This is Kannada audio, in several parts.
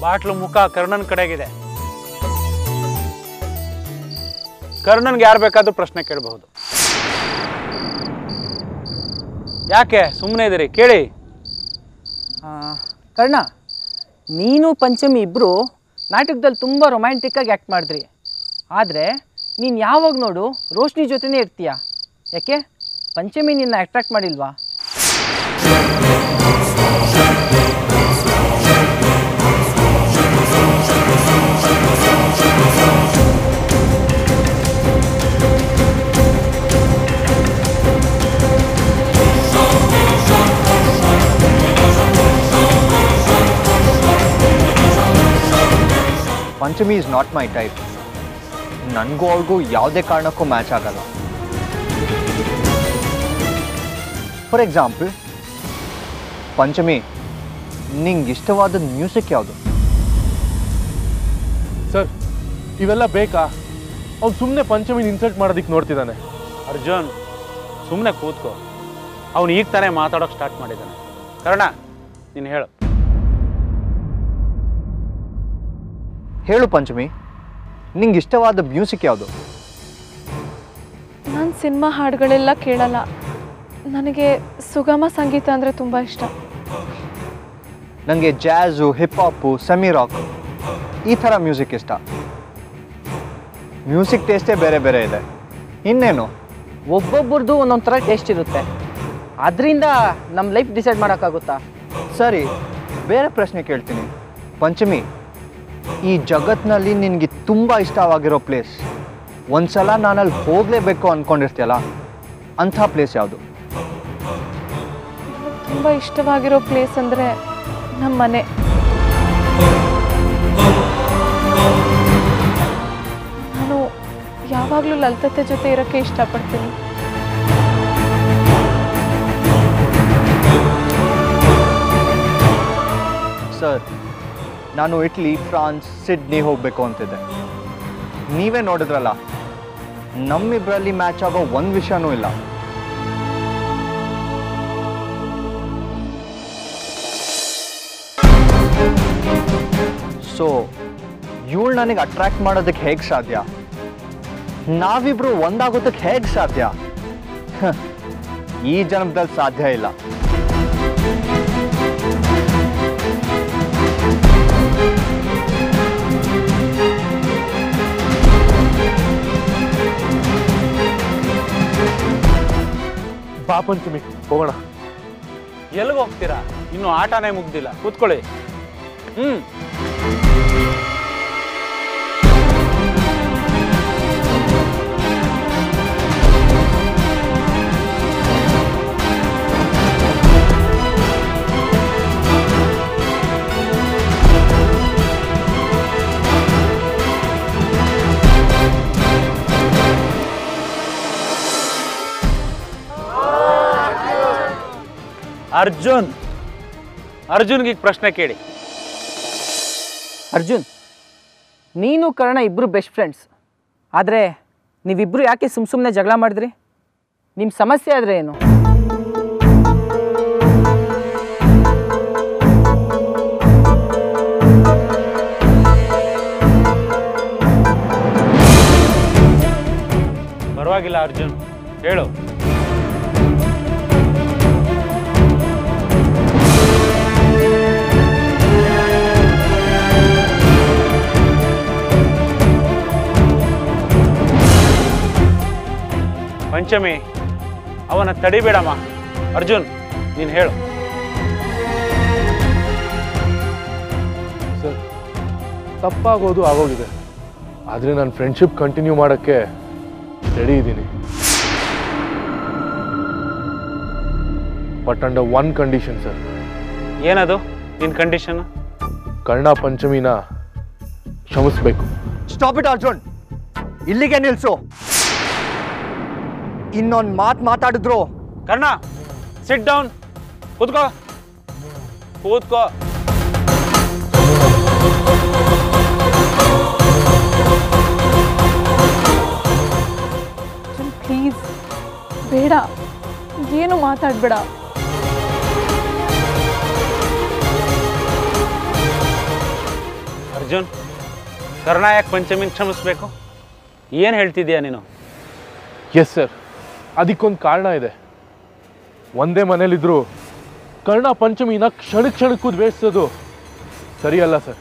ಬಾಟ್ಲು ಮುಖ ಕರ್ಣನ್ ಕಡೆಗಿದೆ ಕರ್ಣನ್ಗೆ ಯಾರು ಬೇಕಾದ್ರೂ ಪ್ರಶ್ನೆ ಕೇಳಬಹುದು ಯಾಕೆ ಸುಮ್ಮನೆ ಇದ್ದೀರಿ ಕೇಳಿ ಆ, ಕರ್ಣ ನೀನು ಪಂಚಮಿ ಇಬ್ಬರು ನಾಟಕದಲ್ಲಿ ತುಂಬ ರೊಮ್ಯಾಂಟಿಕ್ಕಾಗಿ ಆ್ಯಕ್ಟ್ ಮಾಡಿದ್ರಿ ಆದರೆ ನೀನು ಯಾವಾಗ ನೋಡು ರೋಶ್ನಿ ಜೊತೆನೇ ಇರ್ತೀಯ ಯಾಕೆ ಪಂಚಮಿ ನಿನ್ನ ಅಟ್ರಾಕ್ಟ್ ಮಾಡಿಲ್ವಾ Panchami is not my type ನನಗೂ ಅವ್ರಿಗೂ ಯಾವುದೇ ಕಾರಣಕ್ಕೂ ಮ್ಯಾಚ್ ಆಗಲ್ಲ ಫಾರ್ ಎಕ್ಸಾಂಪಲ್ ಪಂಚಮಿ ನಿಂಗೆ ಇಷ್ಟವಾದ ಮ್ಯೂಸಿಕ್ ಯಾವುದು ಸರ್ ಇವೆಲ್ಲ ಬೇಕಾ ಅವ್ನು ಸುಮ್ಮನೆ ಪಂಚಮಿನ ಇನ್ಸಲ್ಟ್ ಮಾಡೋದಕ್ಕೆ ನೋಡ್ತಿದ್ದಾನೆ ಅರ್ಜುನ್ ಸುಮ್ಮನೆ ಕೂತ್ಕೋ ಅವನು ಈಗ ತಾನೇ ಮಾತಾಡೋಕೆ ಸ್ಟಾರ್ಟ್ ಮಾಡಿದ್ದಾನೆ ಕರ್ಣ ನೀನು ಹೇಳು ಹೇಳು ಪಂಚಮಿ ನಿಂಗೆ ಇಷ್ಟವಾದ ಮ್ಯೂಸಿಕ್ ಯಾವುದು ನಾನು ಸಿನಿಮಾ ಹಾಡುಗಳೆಲ್ಲ ಕೇಳಲ್ಲ ನನಗೆ ಸುಗಮ ಸಂಗೀತ ಅಂದರೆ ತುಂಬ ಇಷ್ಟ ನನಗೆ jazz hip hop semi rock ಈ ಥರ ಮ್ಯೂಸಿಕ್ ಇಷ್ಟ ಮ್ಯೂಸಿಕ್ ಟೇಸ್ಟೇ ಬೇರೆ ಬೇರೆ ಇದೆ ಇನ್ನೇನು ಒಬ್ಬೊಬ್ರದ್ದು ಒಂದೊಂದು ಥರ ಟೇಸ್ಟ್ ಇರುತ್ತೆ ಅದರಿಂದ ನಮ್ಮ ಲೈಫ್ ಡಿಸೈಡ್ ಮಾಡೋಕ್ಕಾಗುತ್ತಾ ಸರಿ ಬೇರೆ ಪ್ರಶ್ನೆ ಕೇಳ್ತೀನಿ ಪಂಚಮಿ ಈ ಜಗತ್ನಲ್ಲಿ ನಿನಗೆ ತುಂಬ ಇಷ್ಟವಾಗಿರೋ ಪ್ಲೇಸ್ ಒಂದ್ಸಲ ನಾನಲ್ಲಿ ಹೋಗಲೇಬೇಕು ಅಂದ್ಕೊಂಡಿರ್ತೀಯಲ್ಲ ಅಂಥ ಪ್ಲೇಸ್ ಯಾವುದು ತುಂಬ ಇಷ್ಟವಾಗಿರೋ ಪ್ಲೇಸ್ ಅಂದರೆ ನಮ್ಮ ಮನೆ ನಾನು ಯಾವಾಗಲೂ ಲಲಿತತೆ ಜೊತೆ ಇರೋಕ್ಕೆ ಇಷ್ಟಪಡ್ತೀನಿ ಸರ್ ನಾನು ಇಟ್ಲಿ ಫ್ರಾನ್ಸ್ ಸಿಡ್ನಿ ಹೋಗಬೇಕು ಅಂತಿದ್ದೆ ನೀವೇ ನೋಡಿದ್ರಲ್ಲ ನಮ್ಮಿಬ್ಬರಲ್ಲಿ ಮ್ಯಾಚ್ ಆಗೋ ಒಂದು ವಿಷಯನೂ ಇಲ್ಲ ಸೊ ಇವಳು ನನಗೆ ಅಟ್ರಾಕ್ಟ್ ಮಾಡೋದಕ್ಕೆ ಹೇಗೆ ಸಾಧ್ಯ ನಾವಿಬ್ರು ಒಂದಾಗೋದಕ್ಕೆ ಹೇಗೆ ಸಾಧ್ಯ ಹ, ಈ ಜನ್ಮದಲ್ಲಿ ಸಾಧ್ಯ ಇಲ್ಲ ಬಾ ಪಂಚಮಿ ಹೋಗೋಣ ಎಲ್ಲಿಗೆ ಹೋಗ್ತೀರಾ ಇನ್ನು ಆಟನೇ ಮುಗ್ದಿಲ್ಲ ಕೂತ್ಕೊಳ್ಳಿ ಹ್ಮ್ ಅರ್ಜುನ್ ಅರ್ಜುನ್ಗೆ ಈಗ ಪ್ರಶ್ನೆ ಕೇಳಿ ಅರ್ಜುನ್ ನೀನು ಕರ್ಣ ಇಬ್ಬರು ಬೆಸ್ಟ್ ಫ್ರೆಂಡ್ಸ್ ಆದರೆ ನೀವಿಬ್ಬರು ಯಾಕೆ ಸುಮ್ಮ ಸುಮ್ಮನೆ ಜಗಳ ಮಾಡಿದ್ರಿ ನಿಮ್ಮ ಸಮಸ್ಯೆ ಆದರೆ ಏನು ಪರವಾಗಿಲ್ಲ ಅರ್ಜುನ್ ಹೇಳು ಪಂಚಮಿ ಅವನ ತಡಿಬೇಡಮ್ಮ ಅರ್ಜುನ್ ನೀನು ಹೇಳು ಸರ್ ತಪ್ಪಾಗೋದು ಆಗೋಗಿದೆ ಆದರೆ ನಾನು ಫ್ರೆಂಡ್ಶಿಪ್ ಕಂಟಿನ್ಯೂ ಮಾಡೋಕ್ಕೆ ರೆಡಿ ಇದ್ದೀನಿ but under one condition sir ಏನದು ನಿನ್ನ ಕಂಡೀಷನ್ ಕರ್ಣ ಪಂಚಮಿನ ಕ್ಷಮಿಸ್ಬೇಕು ಸ್ಟಾಪ್ ಇಟ್ ಅರ್ಜುನ್ ಇಲ್ಲಿಗೆ ನಿಲ್ಸು ಇನ್ನೊಂದು ಮಾತು ಮಾತಾಡಿದ್ರು ಕರ್ಣ ಸಿಟ್ ಡೌನ್ ಕೂತ್ಕೋ ಕೂತ್ಕೋ ಪ್ಲೀಸ್ ಬೇಡ ಏನು ಮಾತಾಡಬೇಡ ಅರ್ಜುನ್ ಕರ್ನಾಯಕ್ ಪಂಚಮಿನ ಕ್ಷಮಿಸ್ಬೇಕು ಏನು ಹೇಳ್ತಿದ್ಯಾ ನೀನು ಎಸ್ ಸರ್ ಅದಕ್ಕೊಂದು ಕಾರಣ ಇದೆ ಒಂದೇ ಮನೇಲಿದ್ರು ಕರ್ಣ ಪಂಚಮಿನ ಕ್ಷಣ ಕ್ಷಣಕ್ಕೂ ದ್ವೇಷಿಸೋದು ಸರಿಯಲ್ಲ ಸರ್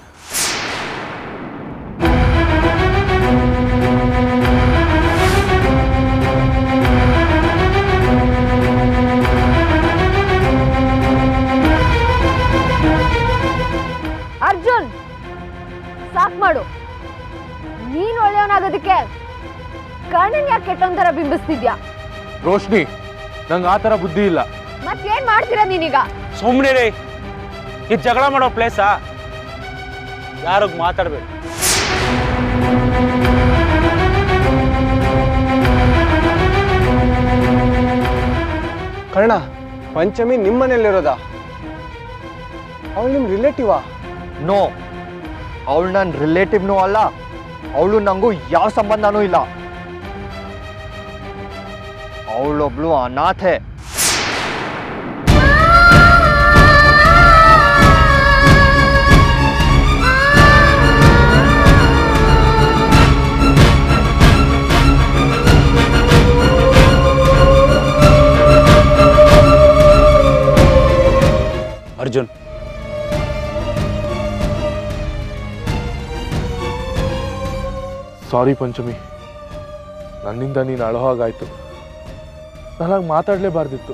ಅರ್ಜುನ್ ಸಾಕ್ ಮಾಡು ನೀನ್ ಒಳ್ಳೆಯವನಾಗೋದಕ್ಕೆ ಕರ್ಣನ್ ಯಾಕೆ ಕೆಟ್ಟೊಂಥರ ಬಿಂಬಿಸ್ತಿದ್ಯಾ ರೋಶ್ನಿ ನಂಗೆ ಆ ಥರ ಬುದ್ಧಿ ಇಲ್ಲ ಮತ್ತೇನ್ ಮಾಡ್ತೀರಾ ನೀನೀಗ ಸುಮ್ಮನೆ ರೀ ಇದು ಜಗಳ ಮಾಡೋ ಪ್ಲೇಸಾ ಯಾರಿಗ್ ಮಾತಾಡಬೇಡಿ ಕರ್ಣ ಪಂಚಮಿ ನಿಮ್ಮ ಮನೇಲಿರೋದಾ ಅವಳು ನಿಮ್ಮ ರಿಲೇಟಿವಾ ನೋ ಅವಳು ನನ್ನ ರಿಲೇಟಿವ್ನೂ ಅಲ್ಲ ಅವಳು ನನಗೂ ಯಾವ ಸಂಬಂಧನೂ ಇಲ್ಲ ಅವಳೊಬ್ಳು ಅನಾಥೆ ಅರ್ಜುನ್ ಸಾರಿ ಪಂಚಮಿ ನನ್ನಿಂದ ನೀನು ಅಳೋ ಹಾಗಾಯ್ತು ನಾನು ಹಾಗೆ ಮಾತಾಡಲೇಬಾರ್ದಿತ್ತು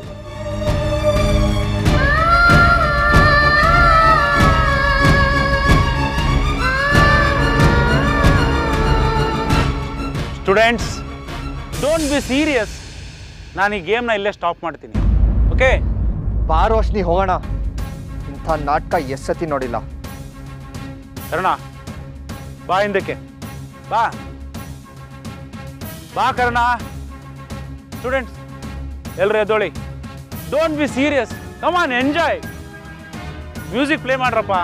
ಸ್ಟೂಡೆಂಟ್ಸ್ ಡೋಂಟ್ ಬಿ ಸೀರಿಯಸ್ ನಾನು ಈ ಗೇಮ್ನ ಇಲ್ಲೇ ಸ್ಟಾಪ್ ಮಾಡ್ತೀನಿ ಓಕೆ ಬಾ ರೋಶ್ನಿ ಹೋಗೋಣ ಇಂಥ ನಾಟಕ ಎಷ್ಟ್ ಸತಿ ನೋಡಿಲ್ಲ ಕರ್ಣ ಬಾ ಹಿಂದಕ್ಕೆ ಬಾ ಬಾ ಕರ್ಣ ಸ್ಟೂಡೆಂಟ್ಸ್ ಎಲ್ಲರೂ ಎದ್ದೋಳಿ don't be serious come on enjoy music play ಮಾಡ್ರಪ್ಪ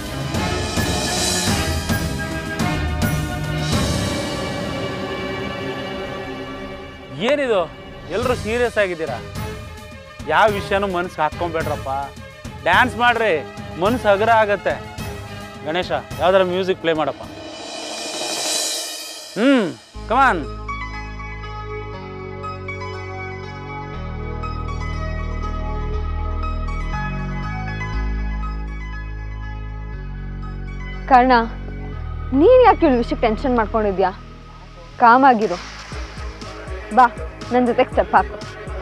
ಏನಿದು ಎಲ್ಲರೂ ಸೀರಿಯಸ್ ಆಗಿದ್ದೀರಾ ಯಾವ ವಿಷಯನೂ ಮನ್ಸಿಗೆ ಹಾಕ್ಕೊಂಬೇಡ್ರಪ್ಪ ಡ್ಯಾನ್ಸ್ ಮಾಡ್ರಿ ಮನ್ಸು ಹಗುರ ಆಗತ್ತೆ ಗಣೇಶ ಯಾವ್ದಾರ ಮ್ಯೂಸಿಕ್ ಪ್ಲೇ ಮಾಡಪ್ಪ ಹ್ಮ್ ಕಮಾನ್ ಕರ್ಣ ನೀನ್ ಯಾಕೆ ಇವಳು ವಿಷಯಕ್ಕೆ ಟೆನ್ಷನ್ ಮಾಡ್ಕೊಂಡಿದ್ಯಾ ಕಾಮ್ ಆಗಿರು ಬಾ ನನ್ನ ಜೊತೆಗೆ ಸ್ಟೆಪ್ ಹಾಕು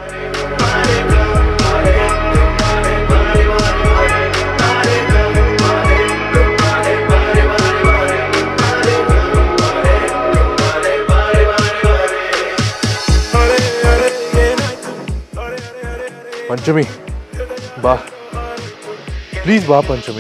ಪಂಚಮಿ ಬಾ ಪ್ಲೀಸ್ ಬಾ ಪಂಚಮಿ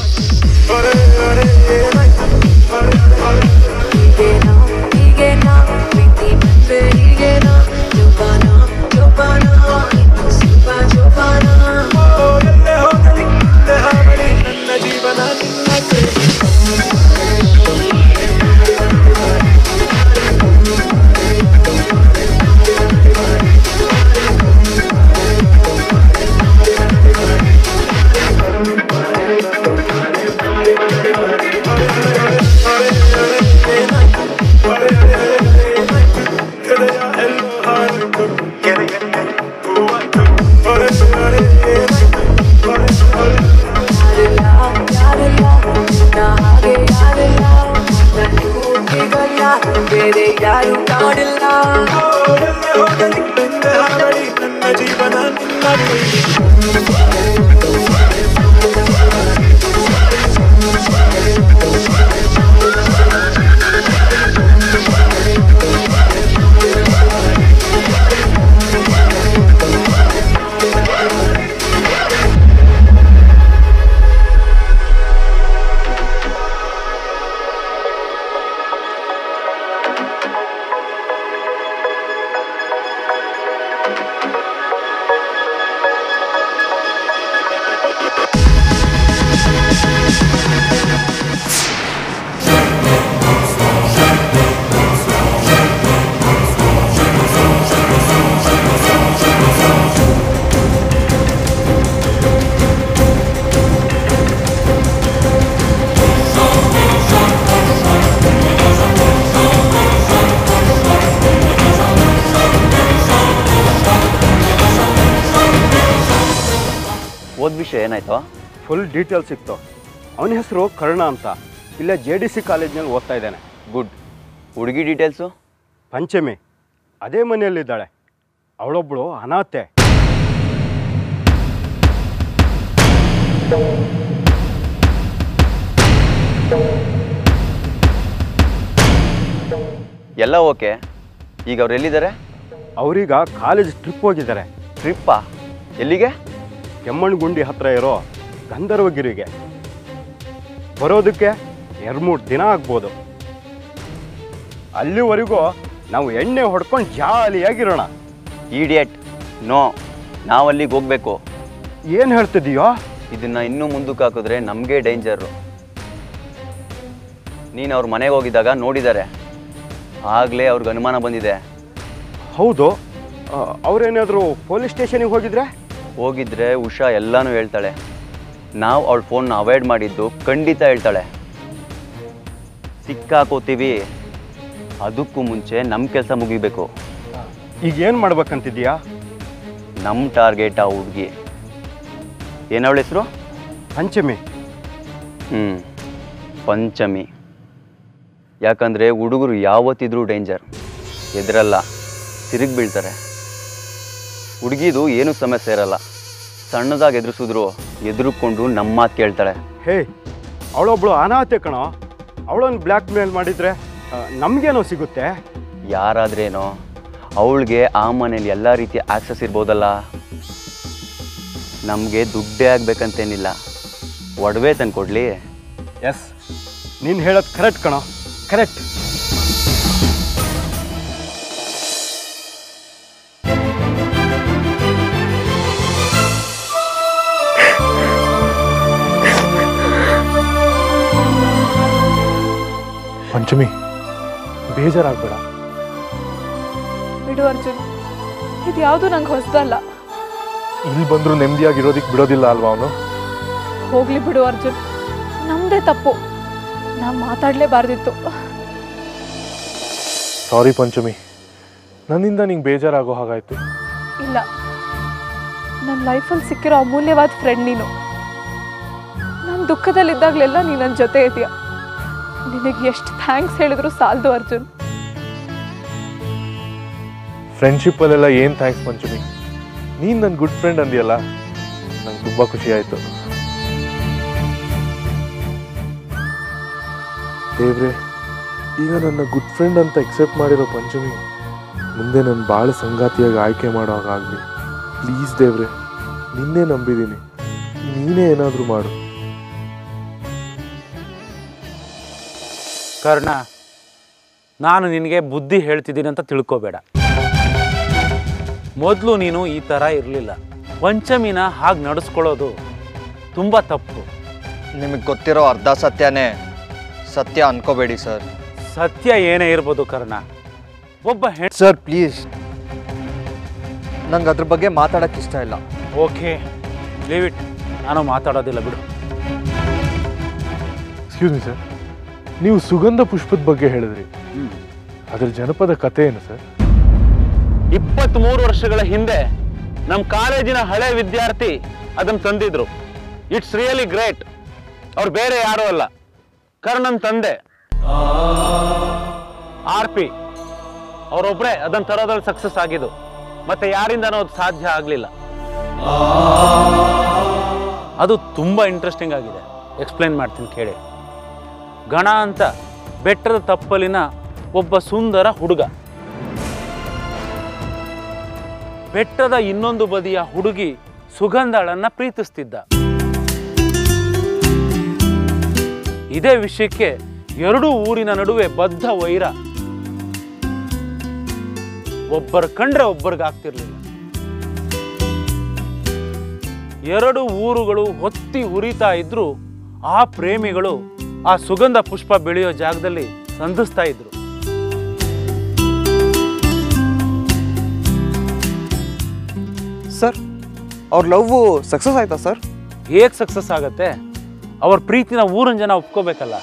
ಬೇರೆ ಯಾರು ಕಾಡಿಲ್ಲ ವಿಷಯ ಏನಾಯ್ತು ಫುಲ್ ಡೀಟೇಲ್ಸ್ ಸಿಕ್ತು ಅವನ ಹೆಸರು ಕರ್ಣ ಅಂತ ಇಲ್ಲೇ ಜೆ ಡಿ ಸಿ ಕಾಲೇಜ್ನಲ್ಲಿ ಓದ್ತಾ ಇದ್ದಾನೆ ಗುಡ್ ಹುಡುಗಿ ಡೀಟೇಲ್ಸು ಪಂಚಮಿ ಅದೇ ಮನೆಯಲ್ಲಿದ್ದಾಳೆ ಅವಳೊಬ್ಬಳು ಅನಾಥೆ ಎಲ್ಲ ಓಕೆ ಈಗ ಅವ್ರು ಎಲ್ಲಿದ್ದಾರೆ ಅವರೀಗ ಕಾಲೇಜ್ ಟ್ರಿಪ್ ಹೋಗಿದ್ದಾರೆ ಟ್ರಿಪ್ಪಾ ಎಲ್ಲಿಗೆ ಕೆಮ್ಮಣ್ಣಗುಂಡಿ ಹತ್ರ ಇರೋ ಗಂಧರ್ವಗಿರಿಗೆ ಬರೋದಕ್ಕೆ ಎರಡು ಮೂರು ದಿನ ಆಗ್ಬೋದು ಅಲ್ಲಿವರೆಗೂ ನಾವು ಎಣ್ಣೆ ಹೊಡ್ಕೊಂಡು ಜಾಲಿಯಾಗಿರೋಣ ಈಡಿಯಟ್ ನೋ ನಾವು ಅಲ್ಲಿಗೆ ಹೋಗ್ಬೇಕು ಏನು ಹೇಳ್ತಿದೀಯೋ ಇದನ್ನ ಇನ್ನೂ ಮುಂದಕ್ಕೆ ಹಾಕಿದ್ರೆ ನಮಗೆ ಡೇಂಜರು ನೀನು ಅವ್ರ ಮನೆಗೆ ಹೋಗಿದ್ದಾಗ ನೋಡಿದ್ದಾರೆ ಆಗಲೇ ಅವ್ರಿಗೆ ಅನುಮಾನ ಬಂದಿದೆ ಹೌದು ಆ, ಅವ್ರೇನಾದರೂ ಪೊಲೀಸ್ ಸ್ಟೇಷನಿಗೆ ಹೋಗಿದ್ರೆ ಹೋಗಿದ್ರೆ ಉಷಾ ಎಲ್ಲನೂ ಹೇಳ್ತಾಳೆ ನಾವು ಅವಳ ಫೋನ್ನ ಅವಾಯ್ಡ್ ಮಾಡಿದ್ದು ಖಂಡಿತ ಹೇಳ್ತಾಳೆ ಸಿಕ್ಕಾಕೋತೀವಿ ಅದಕ್ಕೂ ಮುಂಚೆ ನಮ್ಮ ಕೆಲಸ ಮುಗಿಬೇಕು ಈಗ ಏನು ಮಾಡ್ಬೇಕಂತಿದ್ಯಾ ನಮ್ಮ ಟಾರ್ಗೆಟ್ ಆ ಹುಡುಗಿ ಏನವಳ ಹೆಸರು ಪಂಚಮಿ ಹ್ಞೂ ಪಂಚಮಿ ಯಾಕಂದರೆ ಹುಡುಗರು ಯಾವತ್ತಿದ್ರೂ ಡೇಂಜರ್ ಎದುರಲ್ಲ ತಿರುಗಿ ಬೀಳ್ತಾರೆ ಹುಡುಗಿದು ಏನೂ ಸಮಸ್ಯೆ ಇರಲ್ಲ ಸಣ್ಣದಾಗಿ ಎದುರಿಸಿದ್ರು ಎದುರುಕೊಂಡು ನಮ್ಮ ಮಾತು ಕೇಳ್ತಾಳೆ ಹೇ ಅವಳೊಬ್ಳು ಅನಾಥೆ ಕಣೋ ಅವಳನ್ನು ಬ್ಲ್ಯಾಕ್ ಮೇಲ್ ಮಾಡಿದರೆ ನಮಗೇನೋ ಸಿಗುತ್ತೆ ಯಾರಾದ್ರೇನೋ ಅವಳಿಗೆ ಆ ಮನೇಲಿ ಎಲ್ಲ ರೀತಿಯ ಆಕ್ಸಸ್ ಇರ್ಬೋದಲ್ಲ ನಮಗೆ ದುಡ್ಡೇ ಆಗ್ಬೇಕಂತೇನಿಲ್ಲ ಒಡವೆ ತಂದ್ಕೊಡ್ಲಿ ಎಸ್ ನೀನು ಹೇಳೋದು ಕರೆಕ್ಟ್ ಕಣೋ ಕರೆಕ್ಟ್ ಪಂಚಮಿ ಬೇಜಾರಾಗಬೇಡ ಬಿಡು ಅರ್ಜುನ್ ಇದು ಯಾವುದು ನಂಗೆ ಹೊಸದಲ್ಲ ಇಲ್ಲಿ ಬಂದರೂ ನೆಮ್ಮದಿಯಾಗಿರೋದಕ್ಕೆ ಬಿಡೋದಿಲ್ಲ ಅಲ್ವಾ ಅವನು ಹೋಗ್ಲಿ ಬಿಡು ಅರ್ಜುನ್ ನಮ್ಮದೇ ತಪ್ಪು ನಾವು ಮಾತಾಡಲೇಬಾರ್ದಿತ್ತು ಸಾರಿ ಪಂಚಮಿ ನನ್ನಿಂದ ನಿಂಗೆ ಬೇಜಾರಾಗೋ ಹಾಗಾಯ್ತು ಇಲ್ಲ ನನ್ನ ಲೈಫಲ್ಲಿ ಸಿಕ್ಕಿರೋ ಅಮೂಲ್ಯವಾದ ಫ್ರೆಂಡ್ ನೀನು ನಾನು ದುಃಖದಲ್ಲಿದ್ದಾಗಲೆಲ್ಲ ನೀನು ನನ್ನ ಜೊತೆ ಇದೆಯಾ ನಿನಗೆ ಎಷ್ಟು ಥ್ಯಾಂಕ್ಸ್ ಹೇಳಿದ್ರು ಸಾಲದು ಅರ್ಜುನ್ ಫ್ರೆಂಡ್ಶಿಪ್ಪಲ್ಲೆಲ್ಲ ಏನು ಥ್ಯಾಂಕ್ಸ್ ಪಂಚಮಿ ನೀನು ನನ್ನ ಗುಡ್ ಫ್ರೆಂಡ್ ಅಂದಿಯಲ್ಲ ನಂಗೆ ತುಂಬ ಖುಷಿ ಆಯಿತು ದೇವ್ರೆ ಈಗ ನನ್ನ ಗುಡ್ ಫ್ರೆಂಡ್ ಅಂತ ಎಕ್ಸೆಪ್ಟ್ ಮಾಡಿರೋ ಪಂಚಮಿ ಮುಂದೆ ನನ್ನ ಭಾಳ ಸಂಗಾತಿಯಾಗಿ ಆಯ್ಕೆ ಮಾಡೋ ಹಾಗಾಗಲಿ ಪ್ಲೀಸ್ ದೇವ್ರೆ ನಿನ್ನೆ ನಂಬಿದ್ದೀನಿ ನೀನೇ ಏನಾದರೂ ಮಾಡು ಕರ್ಣ ನಾನು ನಿನಗೆ ಬುದ್ಧಿ ಹೇಳ್ತಿದ್ದೀನಿ ಅಂತ ತಿಳ್ಕೊಬೇಡ ಮೊದಲು ನೀನು ಈ ಥರ ಇರಲಿಲ್ಲ ಪಂಚಮಿನ ಹಾಗೆ ನಡೆಸ್ಕೊಳ್ಳೋದು ತುಂಬ ತಪ್ಪು ನಿಮಗೆ ಗೊತ್ತಿರೋ ಅರ್ಧ ಸತ್ಯನೇ ಸತ್ಯ ಅನ್ಕೋಬೇಡಿ ಸರ್ ಸತ್ಯ ಏನೇ ಇರ್ಬೋದು ಕರ್ಣ ಒಬ್ಬ ಹೆಣ್ ಸರ್ ಪ್ಲೀಸ್ ನಂಗೆ ಅದ್ರ ಬಗ್ಗೆ ಮಾತಾಡೋಕ್ಕೆ ಇಷ್ಟ ಇಲ್ಲ ಓಕೆ ಲೀವ್ ಇಟ್ ನಾನು ಮಾತಾಡೋದಿಲ್ಲ ಬಿಡು ಎಕ್ಸ್ಕ್ಯೂಸ್ ಮಿ ಸರ್ ನೀವು ಸುಗಂಧ ಪುಷ್ಪದ ಬಗ್ಗೆ ಹೇಳಿದ್ರಿ ಅದ್ರ ಜನಪದ ಕಥೆ ಏನು ಸರ್ ಇಪ್ಪತ್ತ್ಮೂರು ವರ್ಷಗಳ ಹಿಂದೆ ನಮ್ಮ ಕಾಲೇಜಿನ ಹಳೆ ವಿದ್ಯಾರ್ಥಿ ಅದನ್ನು ತಂದಿದ್ರು ಇಟ್ಸ್ ರಿಯಲಿ ಗ್ರೇಟ್ ಅವ್ರು ಬೇರೆ ಯಾರೂ ಅಲ್ಲ ಕರ್ಣನ್ ತಂದೆ ಆರ್ ಪಿ ಅವರೊಬ್ಬರೇ ಅದನ್ನು ತರೋದ್ರಲ್ಲಿ ಸಕ್ಸಸ್ ಆಗಿದ್ದು ಮತ್ತೆ ಯಾರಿಂದನೂ ಅದು ಸಾಧ್ಯ ಆಗಲಿಲ್ಲ ಅದು ತುಂಬ ಇಂಟ್ರೆಸ್ಟಿಂಗ್ ಆಗಿದೆ ಎಕ್ಸ್ಪ್ಲೈನ್ ಮಾಡ್ತೀನಿ ಕೇಳಿ ಗಣ ಅಂತ ಬೆಟ್ಟದ ತಪ್ಪಲಿನ ಒಬ್ಬ ಸುಂದರ ಹುಡುಗ ಬೆಟ್ಟದ ಇನ್ನೊಂದು ಬದಿಯ ಹುಡುಗಿ ಸುಗಂಧಳನ್ನ ಪ್ರೀತಿಸ್ತಿದ್ದ ಇದೇ ವಿಷಯಕ್ಕೆ ಎರಡೂ ಊರಿನ ನಡುವೆ ಬದ್ಧ ವೈರ ಒಬ್ಬರ ಕಂಡ್ರೆ ಒಬ್ಬರಿಗಾಗ್ತಿರ್ಲಿಲ್ಲ ಎರಡು ಊರುಗಳು ಹೊತ್ತಿ ಉರಿತಾ ಇದ್ರು ಆ ಪ್ರೇಮಿಗಳು ಆ ಸುಗಂಧ ಪುಷ್ಪ ಬೆಳೆಯೋ ಜಾಗದಲ್ಲಿ ಸಂಧಿಸ್ತಾ ಇದ್ರು ಸರ್ ಅವ್ರ ಲವ್ ಸಕ್ಸಸ್ ಆಯ್ತಾ ಸರ್ ಹೇಗೆ ಸಕ್ಸಸ್ ಆಗತ್ತೆ ಅವ್ರ ಪ್ರೀತಿನ ಊರಿನ ಜನ ಒಪ್ಕೋಬೇಕಲ್ಲ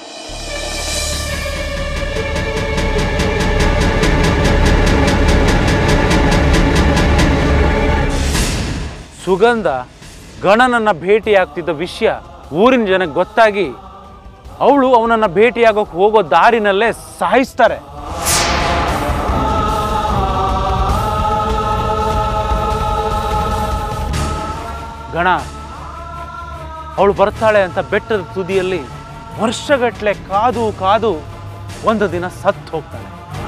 ಸುಗಂಧ ಗಣನನ್ನ ಭೇಟಿಯಾಗ್ತಿದ್ದ ವಿಷಯ ಊರಿನ ಜನಕ್ಕೆ ಗೊತ್ತಾಗಿ ಅವಳು ಅವನನ್ನ ಭೇಟಿಯಾಗೋಕೆ ಹೋಗೋ ದಾರಿನಲ್ಲೇ ಸಾಯಿಸ್ತಾರೆ ಗಣ ಅವಳು ಬರ್ತಾಳೆ ಅಂತ ಬೆಟ್ಟದ ತುದಿಯಲ್ಲಿ ವರ್ಷಗಟ್ಲೆ ಕಾದು ಕಾದು ಒಂದು ದಿನ ಸತ್ತು ಹೋಗ್ತಾಳೆ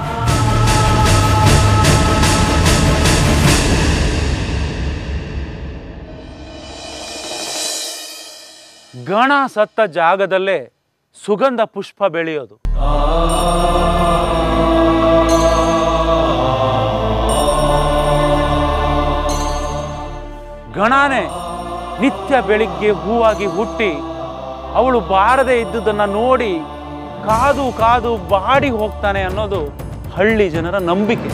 ಗಣ ಸತ್ತ ಜಾಗದಲ್ಲೇ ಸುಗಂಧ ಪುಷ್ಪ ಬೆಳೆಯೋದು ಗಣಾನೇ ನಿತ್ಯ ಬೆಳಿಗ್ಗೆ ಹೂವಾಗಿ ಹುಟ್ಟಿ ಅವಳು ಬಾರದೆ ಇದ್ದುದನ್ನ ನೋಡಿ ಕಾದು ಕಾದು ಬಾಡಿ ಹೋಗ್ತಾನೆ ಅನ್ನೋದು ಹಳ್ಳಿ ಜನರ ನಂಬಿಕೆ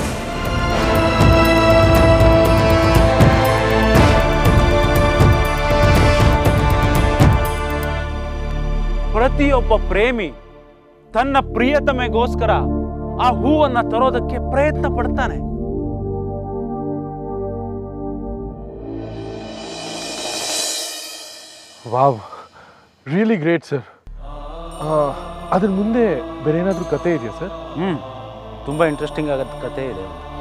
ಪ್ರತಿಯೊಬ್ಬ ಪ್ರೇಮಿ ತನ್ನ ಪ್ರಿಯತಮೆಗೋಸ್ಕರ ಆ ಹೂವನ್ನ ತರೋದಕ್ಕೆ ಪ್ರಯತ್ನ ಪಡ್ತಾನೆ ವಾವ್ ರಿಯಲಿ ಗ್ರೇಟ್ ಸರ್ ಅದ್ರ ಮುಂದೆ ಬೇರೆ ಏನಾದರೂ ಕತೆ ಇದೆಯಾ ಸರ್ ಹ್ಮ್ ತುಂಬಾ ಇಂಟ್ರೆಸ್ಟಿಂಗ್ ಆಗದ ಕತೆ ಇದೆ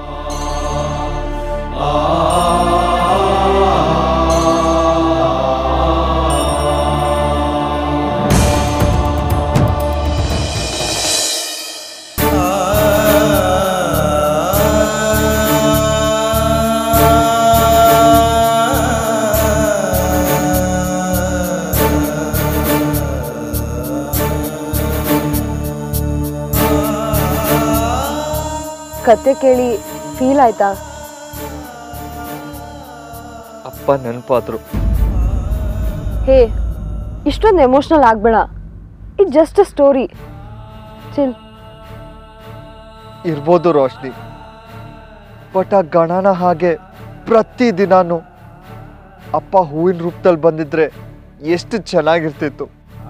ಕತೆ ಕೇಳಿ ಫೀಲ್ ಆಯ್ತಾ ಅಪ್ಪ ನೆನಪಾದ್ರು ಹೇ ಇಷ್ಟೊಂದು ಎಮೋಷ್ನಲ್ ಆಗ್ಬೇಡ it just a story chill ಇರ್ಬೋದು ರೋಶ್ನಿ ಬಟ್ ಆ ಗಣನ ಹಾಗೆ ಪ್ರತಿ ದಿನಾನು ಅಪ್ಪ ಹೂವಿನ ರೂಪದಲ್ಲಿ ಬಂದಿದ್ರೆ ಎಷ್ಟು ಚೆನ್ನಾಗಿರ್ತಿತ್ತು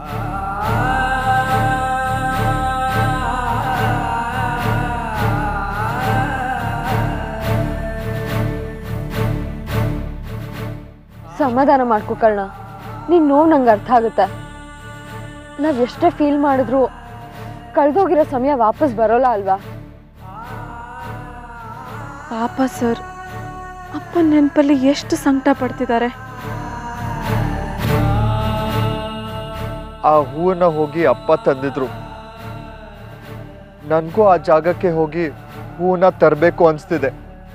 ಸಮಾಧಾನ ಮಾಡ್ಕೊ ಕರ್ಣ ನಿನ್ ನೋವು ನಂಗೆ ಅರ್ಥ ಆಗುತ್ತೆ ನಾವ್ ಎಷ್ಟೇ ಫೀಲ್ ಮಾಡಿದ್ರು ಕಳೆದೋಗಿರೋ ಸಮಯ ವಾಪಸ್ ಬರೋಲ್ಲ ಅಲ್ವಾ ಪಾಪ ಸರ್ ಅಪ್ಪನ ನೆನಪಲ್ಲಿ ಎಷ್ಟು ಸಂಕಟ ಪಡ್ತಿದ್ದಾರೆ ಆ ಹೂವನ್ನ ಹೋಗಿ ಅಪ್ಪ ತಂದಿದ್ರು ನನಗೂ ಆ ಜಾಗಕ್ಕೆ ಹೋಗಿ ಹೂವನ್ನ ತರಬೇಕು ಅನಿಸ್ತಿದೆ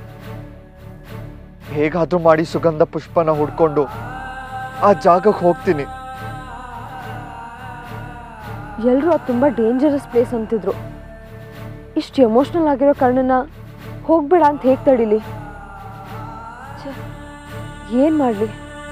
ಹೇಗಾದ್ರೂ ಮಾಡಿ ಸುಗಂಧ ಪುಷ್ಪನ ಹುಡ್ಕೊಂಡು ಆ ಜಾಗಕ್ಕೆ ಹೋಗ್ತೀನಿ ಎಲ್ಲರೂ ಅದು ತುಂಬ ಡೇಂಜರಸ್ ಪ್ಲೇಸ್ ಅಂತಿದ್ರು ಇಷ್ಟು ಎಮೋಷ್ನಲ್ ಆಗಿರೋ ಕರ್ಣನ ಹೋಗ್ಬೇಡ ಅಂತ ಹೇಗೆ ತಡೀಲಿ ಛೆ, ಏನ್ ಮಾಡ್ಲಿ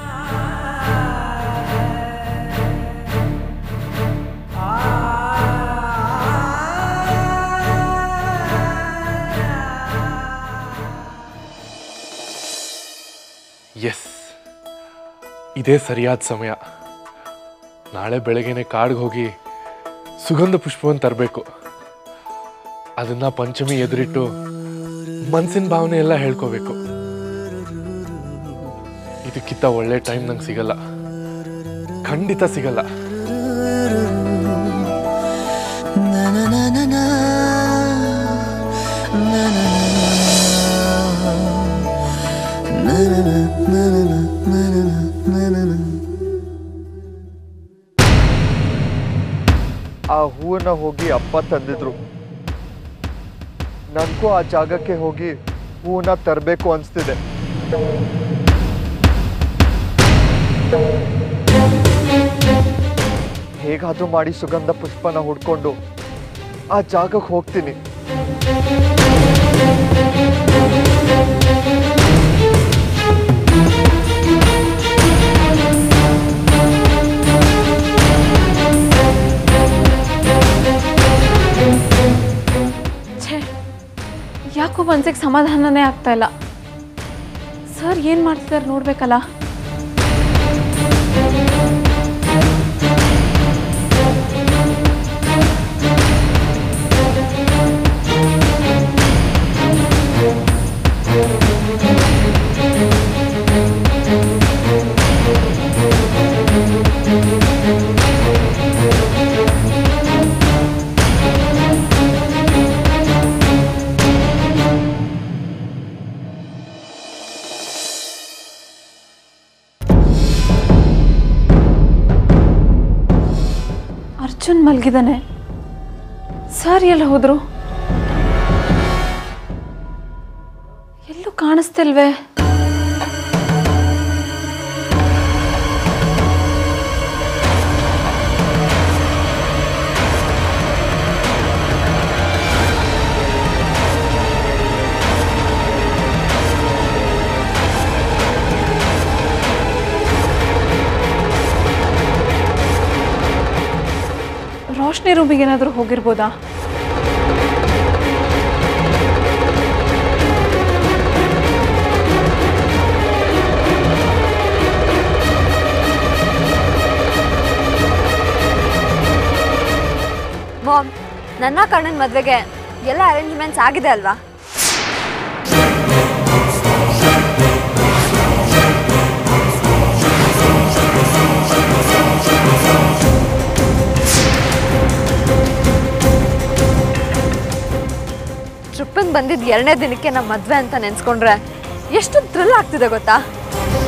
ಎಸ್ ಇದೇ ಸರಿಯಾದ ಸಮಯ ನಾಳೆ ಬೆಳಗ್ಗೆನೆ ಕಾಡಿಗೆ ಹೋಗಿ ಸುಗಂಧ ಪುಷ್ಪವನ್ನು ತರಬೇಕು ಅದನ್ನ ಪಂಚಮಿ ಎದುರಿಟ್ಟು ಮನ್ಸಿನ ಭಾವನೆ ಎಲ್ಲ ಹೇಳ್ಕೋಬೇಕು ಇದಕ್ಕಿಂತ ಒಳ್ಳೆ ಟೈಮ್ ನಂಗೆ ಸಿಗಲ್ಲ ಖಂಡಿತ ಸಿಗಲ್ಲ ಆ ಹೂವನ್ನ ಹೋಗಿ ಅಪ್ಪ ತಂದಿದ್ರು ನನಗೂ ಆ ಜಾಗಕ್ಕೆ ಹೋಗಿ ಹೂವನ್ನ ತರಬೇಕು ಅನಿಸ್ತಿದೆ ಹೇಗಾದ್ರೂ ಮಾಡಿ ಸುಗಂಧ ಪುಷ್ಪನ ಹುಡ್ಕೊಂಡು ಆ ಜಾಗಕ್ಕೆ ಹೋಗ್ತೀನಿ ಛೇ ಯಾಕೋ ಮನ್ಸಿಗೆ ಸಮಾಧಾನನೇ ಆಗ್ತಾ ಇಲ್ಲ ಸರ್ ಏನು ಮಾಡ್ತಿದ್ದಾರೆ ನೋಡ್ಬೇಕಲ್ಲ ಅರ್ಜುನ್ ಮಲಗಿದಾನೆ ಸರ್ ಎಲ್ಲ ಹೋದ್ರು ಎಲ್ಲೂ ಕಾಣಿಸ್ತಿಲ್ವೇ ರೋಶ್ನಿ ರೂಮಿಗೆ ಏನಾದರೂ ಹೋಗಿರ್ಬೋದಾ ಮಾಮ್ ನನ್ನ ಕಣ್ಣನ ಮದುವೆಗೆ ಎಲ್ಲ ಅರೇಂಜ್ಮೆಂಟ್ಸ್ ಆಗಿದೆ ಅಲ್ವಾ ಟ್ರಿಪ್ಪಿಗೆ ಬಂದಿದ್ದು ಎರಡನೇ ದಿನಕ್ಕೆ ನಮ್ಮ ಮದುವೆ ಅಂತ ನೆನ್ಸ್ಕೊಂಡ್ರೆ ಎಷ್ಟು ಥ್ರಿಲ್ ಆಗ್ತಿದೆ ಗೊತ್ತಾ